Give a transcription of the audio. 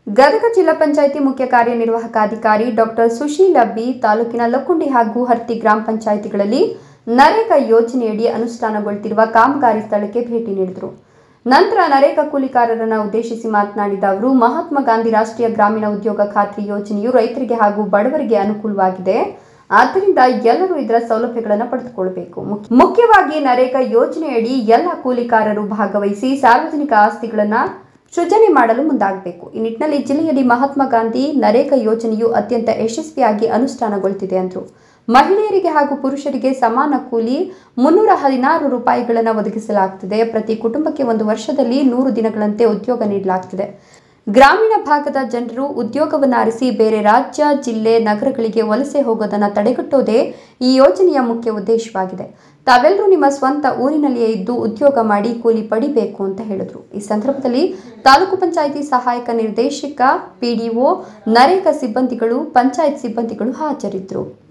ಗದಗ ಜಿಲ್ಲಾ ಪಂಚಾಯಿತಿ ಮುಖ್ಯ ಕಾರ್ಯನಿರ್ವಾಹಕ ಅಧಿಕಾರಿ ಡಾಕ್ಟರ್ ಸುಶೀಲ ಬಿ ತಾಲೂಕಿನ ಲಕ್ಕುಂಡಿ ಹಾಗೂ ಹರ್ತಿ ಗ್ರಾಮ ಪಂಚಾಯಿತಿಗಳಲ್ಲಿ ನರೇಗಾ ಯೋಜನೆಯಡಿ ಅನುಷ್ಠಾನಗೊಳ್ತಿರುವ ಕಾಮಗಾರಿ ಸ್ಥಳಕ್ಕೆ ಭೇಟಿ ನೀಡಿದರು ನಂತರ ನರೇಗಾ ಕೂಲಿಕಾರರನ್ನು ಉದ್ದೇಶಿಸಿ ಮಾತನಾಡಿದ ಅವರು ಮಹಾತ್ಮ ಗಾಂಧಿ ರಾಷ್ಟ್ರೀಯ ಗ್ರಾಮೀಣ ಉದ್ಯೋಗ ಖಾತ್ರಿ ಯೋಜನೆಯು ರೈತರಿಗೆ ಹಾಗೂ ಬಡವರಿಗೆ ಅನುಕೂಲವಾಗಿದೆ ಆದ್ದರಿಂದ ಎಲ್ಲರೂ ಇದರ ಸೌಲಭ್ಯಗಳನ್ನು ಪಡೆದುಕೊಳ್ಳಬೇಕು ಮುಖ್ಯ- ಮುಖ್ಯವಾಗಿ ನರೇಗಾ ಯೋಜನೆಯಡಿ ಎಲ್ಲ ಕೂಲಿಕಾರರು ಭಾಗವಹಿಸಿ ಸಾರ್ವಜನಿಕ ಆಸ್ತಿಗಳನ್ನು ಸೃಜನೆ ಮಾಡಲು ಮುಂದಾಗಬೇಕು ಈ ನಿಟ್ಟಿನಲ್ಲಿ ಜಿಲ್ಲೆಯಲ್ಲಿ ಮಹಾತ್ಮ ಗಾಂಧಿ ನರೇಗಾ ಯೋಜನೆಯು ಅತ್ಯಂತ ಯಶಸ್ವಿಯಾಗಿ ಅನುಷ್ಠಾನಗೊಳ್ತಿದೆ ಎಂದರು ಮಹಿಳೆಯರಿಗೆ ಹಾಗೂ ಪುರುಷರಿಗೆ ಸಮಾನ ಕೂಲಿ ಮುನ್ನೂರ ಹದಿನಾರು ರೂಪಾಯಿಗಳನ್ನು ಒದಗಿಸಲಾಗುತ್ತಿದೆ ಪ್ರತಿ ಕುಟುಂಬಕ್ಕೆ ಒಂದು ವರ್ಷದಲ್ಲಿ ನೂರು ದಿನಗಳಂತೆ ಉದ್ಯೋಗ ನೀಡಲಾಗುತ್ತಿದೆ ಗ್ರಾಮೀಣ ಭಾಗದ ಜನರು ಉದ್ಯೋಗವನ್ನು ಅರಿಸಿ ಬೇರೆ ರಾಜ್ಯ ಜಿಲ್ಲೆ ನಗರಗಳಿಗೆ ವಲಸೆ ಹೋಗೋದನ್ನು ತಡೆಗಟ್ಟೋದೇ ಈ ಯೋಜನೆಯ ಮುಖ್ಯ ಉದ್ದೇಶವಾಗಿದೆ ತಾವೆಲ್ಲರೂ ನಿಮ್ಮ ಸ್ವಂತ ಊರಿನಲ್ಲಿಯೇ ಇದ್ದು ಉದ್ಯೋಗ ಮಾಡಿ ಕೂಲಿ ಪಡಿಬೇಕು ಅಂತ ಹೇಳಿದರು ಈ ಸಂದರ್ಭದಲ್ಲಿ ತಾಲೂಕು ಪಂಚಾಯಿತಿ ಸಹಾಯಕ ನಿರ್ದೇಶಕ ಪಿಡಿಒ ನರೇಗಾ ಸಿಬ್ಬಂದಿಗಳು ಪಂಚಾಯತ್ ಸಿಬ್ಬಂದಿಗಳು ಹಾಜರಿದ್ದರು